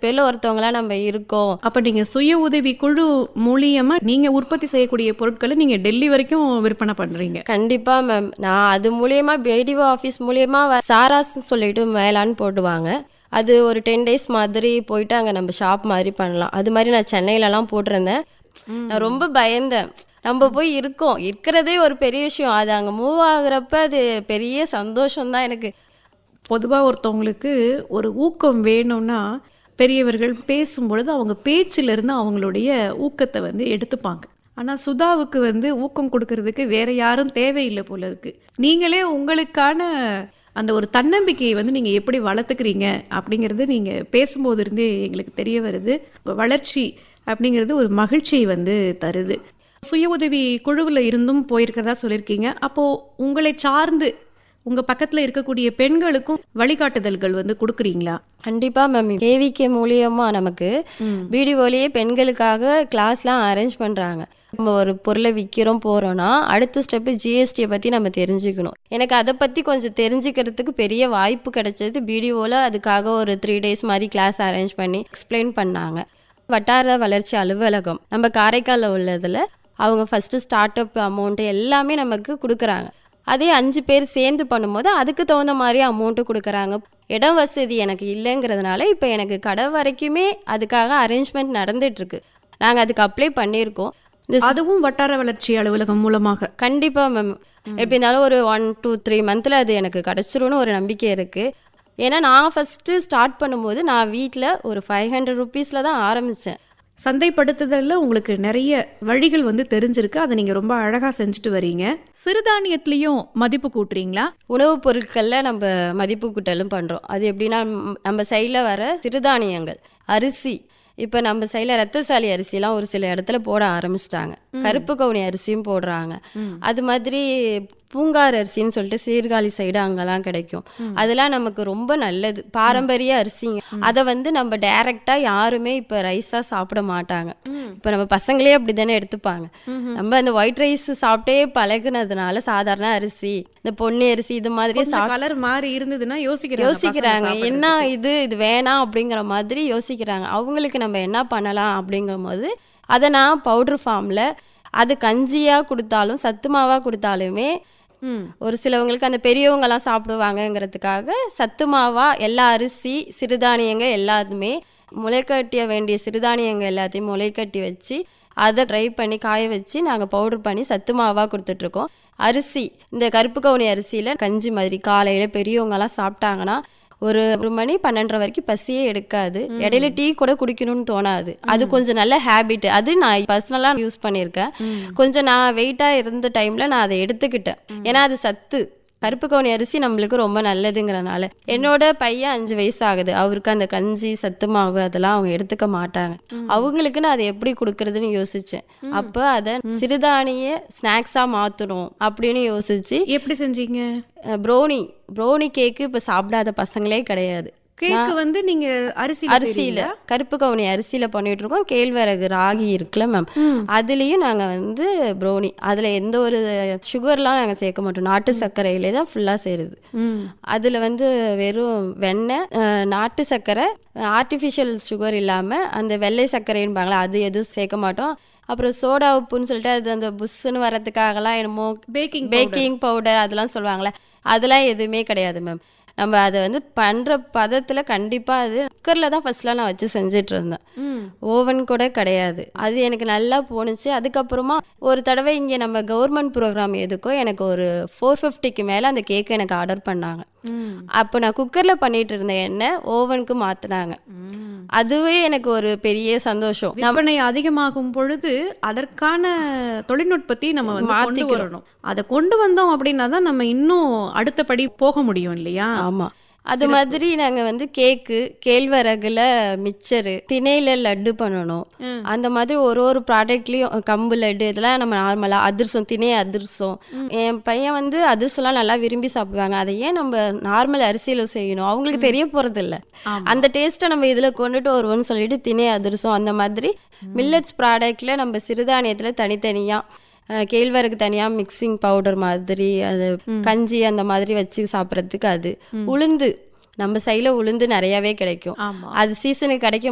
பேர்ல ஒருத்தவங்களா நம்ம இருக்கோம் அப்ப நீங்க சுய உதவி குழு மூலியமா நீங்க உற்பத்தி செய்யக்கூடிய பொருட்களை நீங்க டெல்லி வரைக்கும் விற்பனை பண்றீங்க கண்டிப்பா மேம் நான் அது மூலியமா பிடிஓ ஆஃபீஸ் மூலியமா வ- சாராஸ் சொல்லிட்டு மேலான்னு போடுவாங்க அது ஒரு டென் டேஸ் மாதிரி போயிட்டு அங்கே நம்ம ஷாப் மாதிரி பண்ணலாம் அது மாதிரி நான் சென்னையிலலாம் போட்டிருந்தேன் நான் ரொம்ப பயந்தேன் நம்ம போய் இருக்கோம் இருக்கிறதே ஒரு பெரிய விஷயம் அது அங்கே மூவ் ஆகுறப்ப அது பெரிய சந்தோஷம் தான் எனக்கு பொதுவா ஒருத்தவங்களுக்கு ஒரு ஊக்கம் வேணும்னா பெரியவர்கள் பேசும்பொழுது அவங்க பேச்சுல இருந்து அவங்களுடைய ஊக்கத்தை வந்து எடுத்துப்பாங்க ஆனா சுதாவுக்கு வந்து ஊக்கம் கொடுக்கறதுக்கு வேற யாரும் தேவையில்லை போல இருக்கு நீங்களே உங்களுக்கான அந்த ஒரு தன்னம்பிக்கையை வந்து நீங்க எப்படி வளர்த்துக்கிறீங்க அப்படிங்கிறது நீங்க பேசும்போது இருந்தே எங்களுக்கு தெரிய வருது உங்க வளர்ச்சி அப்படிங்கிறது ஒரு மகிழ்ச்சியை வந்து தருது சுய உதவி குழுவில் இருந்தும் போயிருக்கிறதா சொல்லியிருக்கீங்க அப்போ உங்களை சார்ந்து உங்க பக்கத்துல இருக்கக்கூடிய பெண்களுக்கும் வழிகாட்டுதல்கள் வந்து கொடுக்குறீங்களா கண்டிப்பா மேம் கேவிகே மூலியமா நமக்கு பிடிஓலயே பெண்களுக்காக கிளாஸ்லாம் அரேஞ்ச் பண்றாங்க நம்ம ஒரு பொருளை விற்கிறோம் போறோம்னா அடுத்த ஸ்டெப்பு ஜிஎஸ்டியை பத்தி நம்ம தெரிஞ்சுக்கணும் எனக்கு அதை பத்தி கொஞ்சம் தெரிஞ்சுக்கிறதுக்கு பெரிய வாய்ப்பு கிடைச்சது பிடிஓல அதுக்காக ஒரு த்ரீ டேஸ் மாதிரி கிளாஸ் அரேஞ்ச் பண்ணி எக்ஸ்பிளைன் பண்ணாங்க வட்டார வளர்ச்சி அலுவலகம் நம்ம காரைக்காலில் உள்ளதுல அவங்க ஃபர்ஸ்ட் ஸ்டார்ட் அப் அமௌண்ட் எல்லாமே நமக்கு கொடுக்குறாங்க அதே அஞ்சு பேர் சேர்ந்து பண்ணும்போது அதுக்கு தகுந்த மாதிரி அமௌண்ட்டு கொடுக்குறாங்க இடம் வசதி எனக்கு இல்லைங்கிறதுனால இப்போ எனக்கு கடை வரைக்குமே அதுக்காக அரேஞ்ச்மெண்ட் நடந்துட்டு இருக்கு நாங்கள் அதுக்கு அப்ளை பண்ணியிருக்கோம் இந்த அதுவும் வட்டார வளர்ச்சி அலுவலகம் மூலமாக கண்டிப்பா மேம் எப்படி இருந்தாலும் ஒரு ஒன் டூ த்ரீ மந்த்ல அது எனக்கு கிடைச்சிரும்னு ஒரு நம்பிக்கை இருக்கு ஏன்னா நான் ஃபர்ஸ்ட் ஸ்டார்ட் பண்ணும்போது நான் வீட்டில் ஒரு ஃபைவ் ஹண்ட்ரட் ருபீஸ்ல தான் ஆரம்பிச்சேன் சந்தைப்படுத்துதல்ல உங்களுக்கு நிறைய வழிகள் வந்து தெரிஞ்சிருக்கு அதை நீங்க ரொம்ப அழகா செஞ்சுட்டு வரீங்க சிறுதானியத்திலையும் மதிப்பு கூட்டுறீங்களா உணவுப் பொருட்களில் நம்ம மதிப்பு கூட்டலும் பண்ணுறோம் அது எப்படின்னா ம், நம்ம சைடில் வர சிறுதானியங்கள் அரிசி இப்போ நம்ம சைடில் ரத்தசாலி அரிசிலாம் ஒரு சில இடத்துல போட ஆரம்பிச்சிட்டாங்க கருப்பு கவுனி அரிசியும் போடுறாங்க அது மாதிரி பூங்கார் அரிசின்னு சொல்லிட்டு சீர்காழி சைடு அங்கெல்லாம் கிடைக்கும் அதெல்லாம் நமக்கு ரொம்ப நல்லது பாரம்பரிய அரிசிங்க அதை வந்து நம்ம டைரக்டா யாருமே இப்போ ரைஸா சாப்பிட மாட்டாங்க இப்போ நம்ம பசங்களே அப்படி தானே எடுத்துப்பாங்க நம்ம அந்த ஒயிட் ரைஸ் சாப்பிட்டே பழகுனதுனால சாதாரண அரிசி இந்த பொன்னி அரிசி இது மாதிரியே சாப்பிட்டு கலர் மாறி இருந்ததுன்னா யோசிக்கிறாங்க யோசிக்கிறாங்க பசங்க என்ன இது இது வேணாம் அப்படிங்கிற மாதிரி யோசிக்கிறாங்க அவங்களுக்கு நம்ம என்ன பண்ணலாம் அப்படிங்கும் போது அதை நான் பவுடர் ஃபார்மில் அது கஞ்சியாக கொடுத்தாலும் சத்து மாவாக கொடுத்தாலுமே ம். ஒரு சிலவங்களுக்கு அந்த பெரியவங்கலாம் சாப்பிடுவாங்கங்கிறதுக்காக சத்து மாவா எல்லா அரிசி சிறுதானியங்க எல்லாத்துமே முளைக்கட்டிய வேண்டிய சிறுதானியங்க எல்லாத்தையும் முளைக்கட்டி வச்சு அதை ட்ரை பண்ணி காய வச்சு நாங்கள் பவுடர் பண்ணி சத்து மாவாக கொடுத்துட்ருக்கோம் அரிசி இந்த கருப்பு கவுனி அரிசியில் கஞ்சி மாதிரி காலையில் பெரியவங்கலாம் சாப்பிட்டாங்கன்னா ஒரு ஒரு மணி பன்னெண்டரை வரைக்கும் பசியே எடுக்காது இடையில டீ கூட குடிக்கணும்னு தோணாது அது கொஞ்சம் நல்ல ஹேபிட் அது நான் பர்சனலாக யூஸ் பண்ணியிருக்கேன் கொஞ்சம் நான் வெயிட்டாக இருந்த டைமில் நான் அதை எடுத்துக்கிட்டேன் ஏன்னா அது சத்து கருப்பு கவுனி அரிசி நம்மளுக்கு ரொம்ப நல்லதுங்கிறனால என்னோட பையன் அஞ்சு வயசு ஆகுது அவருக்கு அந்த கஞ்சி சத்து மாவு அதெல்லாம் அவங்க எடுத்துக்க மாட்டாங்க அவங்களுக்கு நான் அதை எப்படி கொடுக்கறதுன்னு யோசிச்சேன் அப்போ அதை சிறுதானிய ஸ்நாக்ஸா மாத்தணும் அப்படின்னு யோசிச்சு எப்படி செஞ்சீங்க ப்ரோனி ப்ரோனி கேக்கு இப்போ சாப்பிடாத பசங்களே கிடையாது கேக்கு வந்து நீங்க அரிசி அரிசியில கருப்பு கவுனி அரிசியில பண்ணிட்டு இருக்கோம் கேழ்வரகு ராகி இருக்குல்ல மேம் அதுலயும் நாங்க வந்து ப்ரோனி அதுல எந்த ஒரு சுகர்லாம் நாங்க சேர்க்க மாட்டோம் நாட்டு சர்க்கரையிலே தான் ஃபுல்லா சேருது அதுல வந்து வெறும் வெண்ணெய் அஹ், நாட்டு சர்க்கரை ஆர்டிஃபிஷியல் சுகர் இல்லாம அந்த வெள்ளை சர்க்கரைன்பாங்களா அது எதுவும் சேர்க்க மாட்டோம் அப்புறம் சோடா உப்புன்னு சொல்லிட்டு அது அந்த புஷ்ஷுன்னு வர்றதுக்காகலாம் என்னமோ பேக்கிங் பேக்கிங் பவுடர் அதெல்லாம் சொல்லுவாங்கல்ல அதெல்லாம் எதுவுமே கிடையாது மேம் நம்ம அதை வந்து பண்ற பதத்துல கண்டிப்பா அது குக்கர்ல தான் ஃபர்ஸ்ட்லாம் நான் வச்சு செஞ்சுட்டு இருந்தேன் ஓவன் கூட கிடையாது அது எனக்கு நல்லா போணுச்சு அதுக்கப்புறமா ஒரு தடவை இங்க நம்ம கவர்மெண்ட் ப்ரோக்ராம் எதுக்கோ எனக்கு ஒரு ஃபோர் ஃபிஃப்டிக்கு மேல அந்த கேக் எனக்கு ஆர்டர் பண்ணாங்க அப்போ நான் குக்கர்ல பண்ணிட்டு இருந்த எண்ணெய் ஓவனுக்கு மாத்துனாங்க அதுவே எனக்கு ஒரு பெரிய சந்தோஷம் விற்பனை அதிகமாகும் பொழுது அதற்கான தொழில்நுட்பத்தை நம்ம வந்து கொண்டு மாத்திக்கிறோம். வரணும் அதை கொண்டு வந்தோம் அப்படின்னா தான் நம்ம இன்னும் அடுத்தபடி போக முடியும் இல்லையா ஆமா அது மாதிரி நாங்க வந்து கேக்கு கேழ்வரகுல மிச்சரு திணையில லட்டு பண்ணணும் அந்த மாதிரி ஒரு ஒரு ப்ராடக்ட்லயும் கம்பு லட்டு இதெல்லாம் நம்ம நார்மலா அதிர்சம் திணை அதிர்சம் என் பையன் வந்து அதிர்சம்லாம் நல்லா விரும்பி சாப்பிடுவாங்க அதை ஏன் நம்ம நார்மல் அரிசியில செய்யணும் அவங்களுக்கு தெரிய போறது இல்ல அந்த டேஸ்ட்டை நம்ம இதுல கொண்டுட்டு வருவோம்னு சொல்லிட்டு திணை அதிர்சம் அந்த மாதிரி மில்லட்ஸ் ப்ராடக்ட்ல நம்ம சிறுதானியத்துல தனித்தனியா அஹ் கேழ்வரகு தனியா மிக்சிங் பவுடர் மாதிரி அது கஞ்சி அந்த மாதிரி வச்சு சாப்பிட்றதுக்கு அது உளுந்து நம்ம சைடில் உளுந்து நிறையவே கிடைக்கும் ஆமா அது சீசனுக்கு கிடைக்கும்